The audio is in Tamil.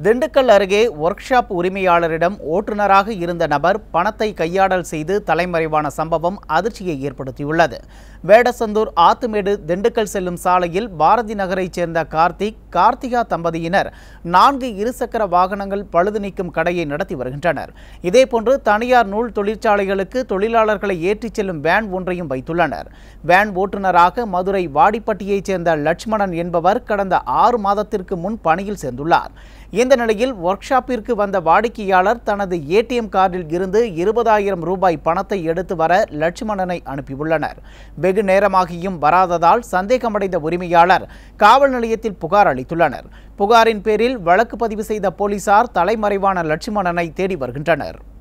திண்டுக்கல் அருகே ஒர்க் ஷாப் உரிமையாளரிடம் ஓட்டுநராக இருந்த நபர் பணத்தை கையாடல் செய்து தலைமறைவான சம்பவம் அதிர்ச்சியை ஏற்படுத்தியுள்ளது வேடசந்தூர் ஆத்துமேடு திண்டுக்கல் செல்லும் சாலையில் பாரதி நகரைச் சேர்ந்த கார்த்திக் கார்த்திகா தம்பதியினர் நான்கு இருசக்கர வாகனங்கள் பழுது நீக்கும் கடையை நடத்தி வருகின்றனர் இதேபோன்று தனியார் நூல் தொழிற்சாலைகளுக்கு தொழிலாளர்களை ஏற்றிச் செல்லும் வேன் ஒன்றையும் வைத்துள்ளனர் வேன் ஓட்டுநராக மதுரை வாடிப்பட்டியைச் சேர்ந்த லட்சுமணன் என்பவர் கடந்த ஆறு மாதத்திற்கு முன் பணியில் சேர்ந்துள்ளார் இந்த நிலையில் ஒர்க் ஷாப்பிற்கு வந்த வாடிக்கையாளர் தனது ஏடிஎம் கார்டில் இருந்து இருபதாயிரம் ரூபாய் பணத்தை எடுத்து வர லட்சுமணனை அனுப்பியுள்ளனர் வெகு நேரமாகியும் வராததால் சந்தேகமடைந்த உரிமையாளர் காவல் நிலையத்தில் புகார் அளித்துள்ளனர் புகாரின் பேரில் வழக்கு பதிவு செய்த போலீசார் தலைமறைவான லட்சுமணனை தேடி வருகின்றனர்